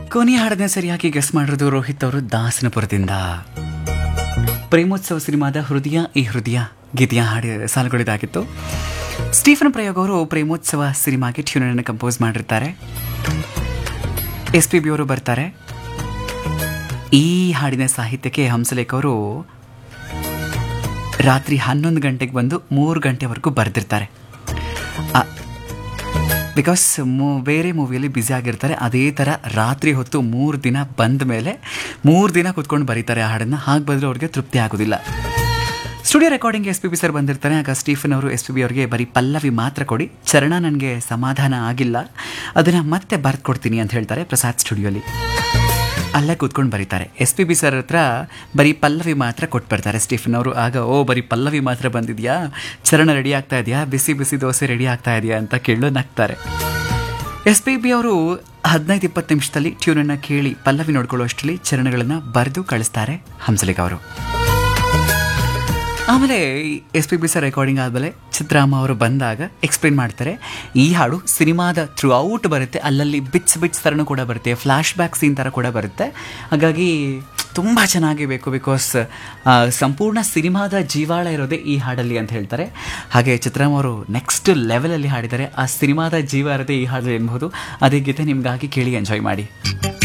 ಕೊನೆಯ ಹಾಡನ್ನ ಸರಿಯಾಗಿ ಗೆಸ್ ಮಾಡಿರೋದು ರೋಹಿತ್ ಅವರು ದಾಸನಪುರದಿಂದ ಪ್ರೇಮೋತ್ಸವ ಸಿನಿಮಾದ ಹೃದಯ ಈ ಹೃದಯ ಗೀತೆಯ ಹಾಡಿ ಸಾಲುಗಳಿದಾಗಿತ್ತು ಸ್ಟೀಫನ್ ಪ್ರಯೋಗ್ ಅವರು ಪ್ರೇಮೋತ್ಸವ ಸಿನಿಮಾಗೆ ಟ್ಯೂನ್ ಅನ್ನು ಕಂಪೋಸ್ ಮಾಡಿರ್ತಾರೆ ಎಸ್ ಪಿ ಬಿ ಅವರು ಬರ್ತಾರೆ ಈ ಹಾಡಿನ ಸಾಹಿತ್ಯಕ್ಕೆ ಹಂಸಲೇಖ್ ಅವರು ರಾತ್ರಿ ಹನ್ನೊಂದು ಗಂಟೆಗೆ ಬಂದು ಮೂರು ಗಂಟೆವರೆಗೂ ಬರೆದಿರ್ತಾರೆ ಬಿಕಾಸ್ ಮೂ ಬೇರೆ ಮೂವಿಯಲ್ಲಿ ಬ್ಯುಸಿ ಆಗಿರ್ತಾರೆ ಅದೇ ಥರ ರಾತ್ರಿ ಹೊತ್ತು ಮೂರು ದಿನ ಬಂದ ಮೇಲೆ ಮೂರು ದಿನ ಕುತ್ಕೊಂಡು ಬರೀತಾರೆ ಆ ಹಾಡನ್ನು ಹಾಗೆ ಬರೆದ್ರೆ ಅವ್ರಿಗೆ ತೃಪ್ತಿ ಆಗೋದಿಲ್ಲ studio recording S P B sir ಬಂದಿರ್ತಾರೆ ಆಗ ಸ್ಟೀಫನ್ ಅವರು ಎಸ್ ಪಿ ಬಿ ಅವರಿಗೆ ಬರೀ ಪಲ್ಲವಿ ಮಾತ್ರ ಕೊಡಿ ಚರಣ ನನಗೆ ಸಮಾಧಾನ ಆಗಿಲ್ಲ ಅದನ್ನು ಮತ್ತೆ ಬರ್ದು ಕೊಡ್ತೀನಿ ಅಂತ ಹೇಳ್ತಾರೆ ಪ್ರಸಾದ್ ಸ್ಟುಡಿಯೋಲಿ ಅಲ್ಲೇ ಕೂತ್ಕೊಂಡು ಬರೀತಾರೆ ಎಸ್ ಪಿ ಬಿ ಸರ್ ಹತ್ರ ಬರೀ ಪಲ್ಲವಿ ಮಾತ್ರ ಕೊಟ್ಟು ಬರ್ತಾರೆ ಸ್ಟೀಫನ್ ಅವರು ಆಗ ಓ ಬರೀ ಪಲ್ಲವಿ ಮಾತ್ರ ಬಂದಿದ್ಯಾ ಚರಣ ರೆಡಿ ಆಗ್ತಾ ಇದೆಯಾ ಬಿಸಿ ಬಿಸಿ ದೋಸೆ ರೆಡಿ ಆಗ್ತಾ ಇದೆಯಾ ಅಂತ ಕೇಳೋ ನಗ್ತಾರೆ ಎಸ್ ಪಿ ಬಿ ಅವರು ಹದಿನೈದು ಇಪ್ಪತ್ತು ನಿಮಿಷದಲ್ಲಿ ಟ್ಯೂನನ್ನು ಕೇಳಿ ಪಲ್ಲವಿ ನೋಡ್ಕೊಳ್ಳೋ ಅಷ್ಟರಲ್ಲಿ ಚರಣಗಳನ್ನು ಬರೆದು ಕಳಿಸ್ತಾರೆ ಹಂಸಲೇಖ ಅವರು ಆಮೇಲೆ S P B sir recording ಆದಮೇಲೆ ಚಿತ್ರಾಮ್ಮ ಅವರು ಬಂದಾಗ ಎಕ್ಸ್ಪ್ಲೇನ್ ಮಾಡ್ತಾರೆ ಈ ಹಾಡು ಸಿನಿಮಾದ ಥ್ರೂ ಔಟ್ ಬರುತ್ತೆ ಅಲ್ಲಲ್ಲಿ ಬಿಟ್ಸ್ ಬಿಟ್ಸ್ ಥರನೂ ಕೂಡ ಬರುತ್ತೆ ಫ್ಲ್ಯಾಶ್ ಬ್ಯಾಕ್ ಸೀನ್ ಥರ ಕೂಡ ಬರುತ್ತೆ ಹಾಗಾಗಿ ತುಂಬ ಚೆನ್ನಾಗಿ ಬೇಕು ಬಿಕಾಸ್ ಸಂಪೂರ್ಣ ಸಿನಿಮಾದ ಜೀವಾಳ ಇರೋದೇ ಈ ಹಾಡಲ್ಲಿ ಅಂತ ಹೇಳ್ತಾರೆ ಹಾಗೆ ಚಿತ್ರಾಮ್ಮ ಅವರು ನೆಕ್ಸ್ಟ್ ಲೆವೆಲಲ್ಲಿ ಹಾಡಿದ್ದಾರೆ ಆ ಸಿನಿಮಾದ ಜೀವ ಇರೋದೇ ಈ ಹಾಡಲ್ಲಿ ಎನ್ಬಹುದು ಅದೇ ಗೀತೆ ನಿಮಗಾಗಿ ಕೇಳಿ ಎಂಜಾಯ್ ಮಾಡಿ